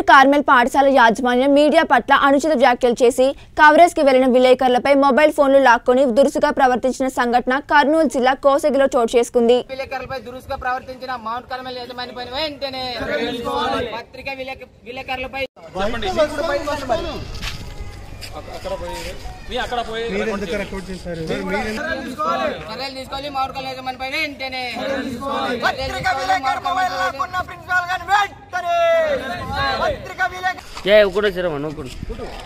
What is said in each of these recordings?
Carmel పాఠశాల యాజమాన్యం media పట్ల అనుచిత వ్యాఖ్యలు చేసి కవరేజ్ కి వెళ్లిన విలేకరులపై మొబైల్ ఫోన్లు లాక్కొని దురుసుగా ప్రవర్తించిన సంఘటన కర్నూలు జిల్లా కోసగిలో చోటు చేసుకుంది విలేకరులపై దురుసుగా ప్రవర్తించిన మౌంట్ కర్మల్ యజమాని పైన వెంటనే పత్రిక విలేక- విలేకరులపై చర్యలు తీసుకోవాలి మౌంట్ కర్మల్ యజమాని పైన వెంటనే చర్యలు తీసుకోవాలి మౌంట్ కర్మల్ యజమాని ఏ ఒకటి వచ్చారమ్మా నువ్వు కూడా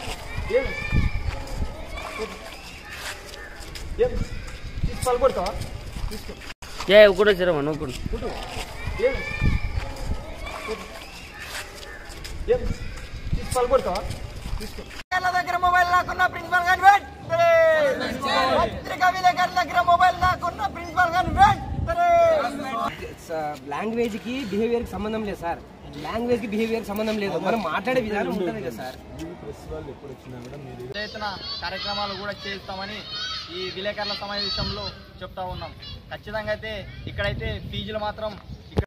ఏ ఒకటి వచ్చారమ్మా నువ్వు కూడా విలేకరుల దగ్గర మొబైల్ లాక్కున్న ప్రిన్సిపల్ గాని వెంటనే పత్రిక విలేకరుల దగ్గర మొబైల్ లాక్కున్న ప్రిన్సిపల్ గాని వెంటనే లాంగ్వేజ్ కి బిహేవియర్ కి సంబంధం లేదు సార్ లాంగ్వేజ్ కి బిహేవియర్ కి సంబంధం లేదు మనం మాట్లాడే విధానం ఉంటుంది కదా సార్ ఎత్తున కార్యక్రమాలు కూడా చేస్తామని ఈ విలేకరుల సమావేశంలో చెప్తా ఉన్నాం ఖచ్చితంగా అయితే ఇక్కడైతే ఫీజులు మాత్రం ఇక్కడ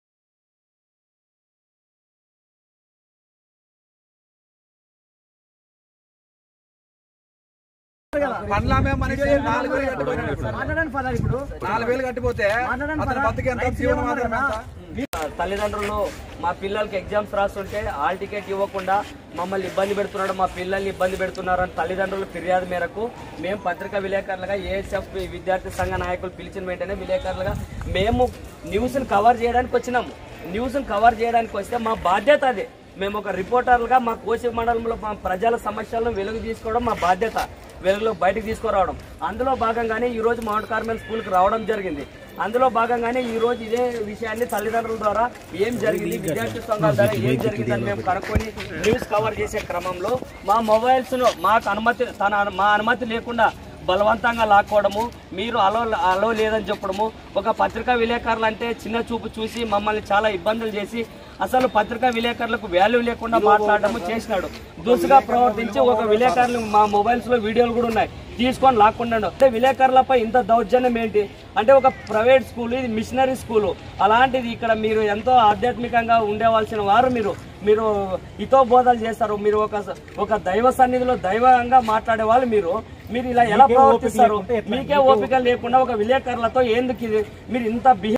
పండ్లామే మనిషి నాలుగు వేలు కట్టిపోయినాడు నాలుగు వేలు కట్టిపోతే అతని బతుకు ఎంత జీవనం మాత్రమే ఎంత? తల్లిదండ్రులు మా పిల్లలకి ఎగ్జామ్స్ రాస్తుంటే హాల్ టికెట్ ఇవ్వకుండా మమ్మల్ని ఇబ్బంది పెడుతున్నాడు మా పిల్లల్ని ఇబ్బంది పెడుతున్నారు అని తల్లిదండ్రుల ఫిర్యాదు మేరకు మేము పత్రికా విలేకరులుగా ఏఎస్ఎఫ్ విద్యార్థి సంఘ నాయకులు పిలిచిన వెంటనే విలేకరులుగా మేము న్యూస్ని కవర్ చేయడానికి వచ్చినాము న్యూస్ని కవర్ చేయడానికి వస్తే మా బాధ్యత అదే మేము ఒక రిపోర్టర్లుగా మా కోసి మండలంలో మా ప్రజల సమస్యలను వెలుగు తీసుకోవడం మా బాధ్యత వెలుగులో బయటకు తీసుకురావడం అందులో భాగంగానే ఈ రోజు మౌంట్ కార్మెల్ స్కూల్కి రావడం జరిగింది అందులో భాగంగానే ఈ రోజు ఇదే విషయాన్ని తల్లిదండ్రుల ద్వారా ఏం జరిగింది విద్యార్థి సంఘాల ద్వారా ఏం జరిగిందని మేము కనుక్కొని న్యూస్ కవర్ చేసే క్రమంలో మా మొబైల్స్ ను మాకు అనుమతి తన మా అనుమతి లేకుండా బలవంతంగా లాక్కోవడము మీరు అలో అలో లేదని చెప్పడము ఒక పత్రికా విలేకరులు అంటే చిన్న చూపు చూసి మమ్మల్ని చాలా ఇబ్బందులు చేసి అసలు పత్రికా విలేకరులకు వాల్యూ లేకుండా మాట్లాడడము చేసినాడు దురుసుగా ప్రవర్తించి ఒక విలేకరులు మా మొబైల్స్ లో వీడియోలు కూడా ఉన్నాయి తీసుకొని లాక్కున్నాడు అంటే విలేకరులపై ఇంత దౌర్జన్యం ఏంటి అంటే ఒక ప్రైవేట్ స్కూల్ ఇది మిషనరీ స్కూలు అలాంటిది ఇక్కడ మీరు ఎంతో ఆధ్యాత్మికంగా ఉండేవాల్సిన వారు మీరు మీరు హితో బోధలు చేస్తారు మీరు ఒక ఒక దైవ సన్నిధిలో దైవంగా మాట్లాడే వాళ్ళు మీరు మీరు ఇలా ఎలా ప్రవర్తిస్తారు మీకే ఓపిక లేకుండా ఒక విలేకరులతో ఎందుకు ఇది మీరు ఇంత బిహేవ్